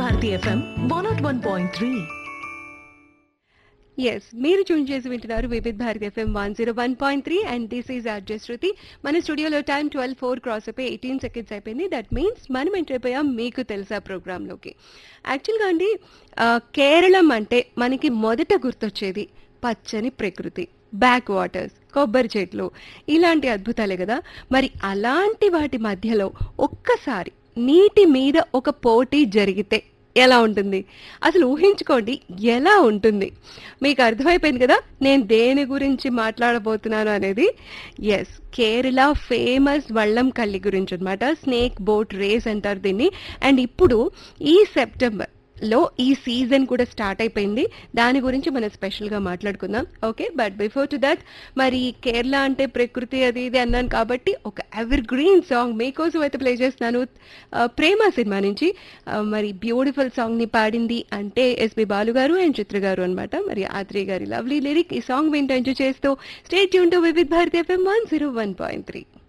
Bharati F M one nought one point three ఎస్ మీరు tune చేసి వింటున్నారు Vividh Bharati F M one zero one point three and this is R J Shruti మన స్టూడియోలో టైం ట్వెల్వ్ ఫోర్ క్రాస్ అయిపోయి ఎయిటీన్ సెకండ్స్ అయిపోయింది దట్ మీన్స్ మనం ఎంటర్ అయిపోయాం మీకు తెలుసా ప్రోగ్రాంలోకి యాక్చువల్గా అండి ఆ, కేరళం అంటే మనకి మొదట గుర్తొచ్చేది పచ్చని ప్రకృతి బ్యాక్ వాటర్స్ కొబ్బరి చెట్లు ఇలాంటి అద్భుతాలే కదా మరి అలాంటి వాటి మధ్యలో ఒక్కసారి నీటి మీద ఒక పోటీ జరిగితే ఎలా ఉంటుంది అసలు ఊహించుకోండి ఎలా ఉంటుంది మీకు అర్థమైపోయింది కదా నేను దేని గురించి మాట్లాడబోతున్నాను అనేది ఎస్ కేరళ ఫేమస్ వళ్ళం కల్లి గురించి అనమాట స్నేక్ బోట్ రేస్ అంటారు దీన్ని అండ్ ఇప్పుడు ఈ సెప్టెంబర్ లో ఈ సీజన్ కూడా స్టార్ట్ అయిపోయింది దాని గురించి మనం స్పెషల్ గా మాట్లాడుకుందాం okay but before to that మరి కేరళ అంటే ప్రకృతి అది ఇది అన్నాను కాబట్టి ఒక ఎవర్ గ్రీన్ సాంగ్ మీకోసం అయితే ప్లే చేస్తున్నాను ఆ, ప్రేమ సినిమా నుంచి ఆ, మరి బ్యూటిఫుల్ సాంగ్ ని పాడింది అంటే ఎస్పి బాలు గారు అండ్ చిత్ర గారు అనమాట మరి ఆత్రేయ గారి లవ్లీ లిరిక్ ఈ సాంగ్ వింటూ ఎంజాయ్ చేస్తూ స్టేట్ యూన్ to Vividh Bharati F M one zero one point three